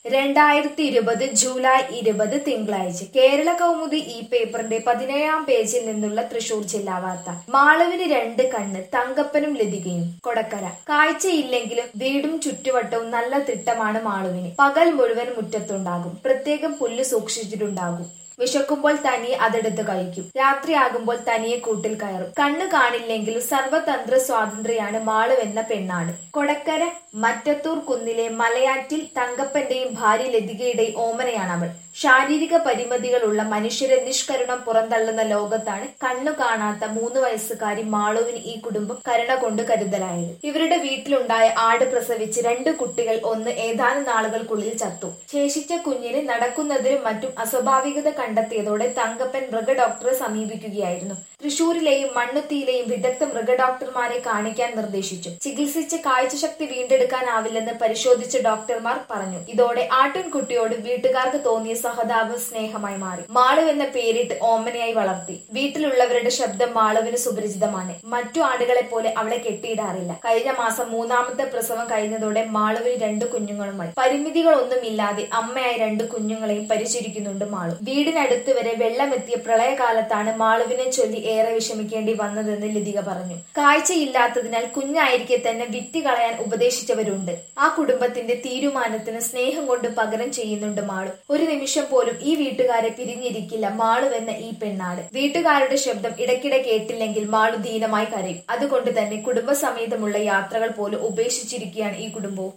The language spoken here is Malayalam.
രണ്ടായിരത്തി ഇരുപത് ജൂലൈ ഇരുപത് തിങ്കളാഴ്ച കേരള കൗമുദി ഈ പേപ്പറിന്റെ പതിനേഴാം പേജിൽ നിന്നുള്ള തൃശൂർ ജില്ലാ വാർത്ത മാളവിന് രണ്ട് കണ്ണ് തങ്കപ്പനും ലതികയും കൊടക്കര കാഴ്ചയില്ലെങ്കിലും വീടും ചുറ്റുവട്ടവും നല്ല തിട്ടമാണ് മാളുവിന് പകൽ മുഴുവൻ മുറ്റത്തുണ്ടാകും പ്രത്യേകം പുല്ല് സൂക്ഷിച്ചിട്ടുണ്ടാകും വിശക്കുമ്പോൾ തനിയെ അതെടുത്ത് കഴിക്കും രാത്രിയാകുമ്പോൾ തനിയെ കൂട്ടിൽ കയറും കണ്ണു കാണില്ലെങ്കിലും സർവതന്ത്ര സ്വാതന്ത്ര്യയാണ് മാളു എന്ന പെണ്ണാണ് കൊടക്കര മറ്റത്തൂർ കുന്നിലെ മലയാറ്റിൽ തങ്കപ്പന്റെയും ഭാര്യ ലതികയുടെയും ഓമനയാണ് അവൾ ശാരീരിക പരിമിതികളുള്ള മനുഷ്യരെ നിഷ്കരുണം പുറന്തള്ളുന്ന ലോകത്താണ് കണ്ണു കാണാത്ത മൂന്ന് വയസ്സുകാരി മാളുവിന് ഈ കുടുംബം കരുണ കൊണ്ട് കരുതലായത് ഇവരുടെ വീട്ടിലുണ്ടായ ആട് പ്രസവിച്ച് രണ്ട് കുട്ടികൾ ഒന്ന് ഏതാനും നാളുകൾക്കുള്ളിൽ ചത്തു ശേഷിച്ച കുഞ്ഞിന് നടക്കുന്നതിനും മറ്റും അസ്വാഭാവികത കണ്ടെത്തിയതോടെ തങ്കപ്പൻ മൃഗഡോക്ടറെ സമീപിക്കുകയായിരുന്നു തൃശൂരിലെയും മണ്ണുത്തിയിലെയും വിദഗ്ധ മൃഗഡോക്ടർമാരെ കാണിക്കാൻ നിർദ്ദേശിച്ചു ചികിത്സിച്ച് കാഴ്ചശക്തി വീണ്ടെടുക്കാനാവില്ലെന്ന് പരിശോധിച്ച ഡോക്ടർമാർ പറഞ്ഞു ഇതോടെ ആട്ടിൻകുട്ടിയോട് വീട്ടുകാർക്ക് തോന്നിയ സഹതാപം സ്നേഹമായി മാറി മാളു എന്ന പേരിട്ട് ഓമനയായി വളർത്തി വീട്ടിലുള്ളവരുടെ ശബ്ദം മാളുവിന് സുപരിചിതമാണ് മറ്റു ആടുകളെ പോലെ അവളെ കെട്ടിയിടാറില്ല കഴിഞ്ഞ മാസം മൂന്നാമത്തെ പ്രസവം കഴിഞ്ഞതോടെ മാളുവിന് രണ്ട് കുഞ്ഞുങ്ങളുമായി പരിമിതികളൊന്നുമില്ലാതെ അമ്മയായി രണ്ട് കുഞ്ഞുങ്ങളെയും പരിചരിക്കുന്നുണ്ട് മാളു വീടിനടുത്ത് വരെ വെള്ളമെത്തിയ പ്രളയകാലത്താണ് മാളുവിനെ ചൊല്ലി ഏറെ വിഷമിക്കേണ്ടി വന്നതെന്ന് ലതിക പറഞ്ഞു കാഴ്ചയില്ലാത്തതിനാൽ കുഞ്ഞായിരിക്കെ തന്നെ വിറ്റ് കളയാൻ ഉപദേശിച്ചവരുണ്ട് ആ കുടുംബത്തിന്റെ തീരുമാനത്തിന് സ്നേഹം കൊണ്ട് പകരം ചെയ്യുന്നുണ്ട് മാളു ഒരു നിമിഷം പോലും ഈ വീട്ടുകാരെ പിരിഞ്ഞിരിക്കില്ല മാളു എന്ന ഈ പെണ്ണാട് വീട്ടുകാരുടെ ശബ്ദം ഇടയ്ക്കിടെ കേട്ടില്ലെങ്കിൽ മാളു ദീനമായി കരയും അതുകൊണ്ട് തന്നെ കുടുംബസമേതമുള്ള യാത്രകൾ പോലും ഉപേക്ഷിച്ചിരിക്കുകയാണ് ഈ കുടുംബവും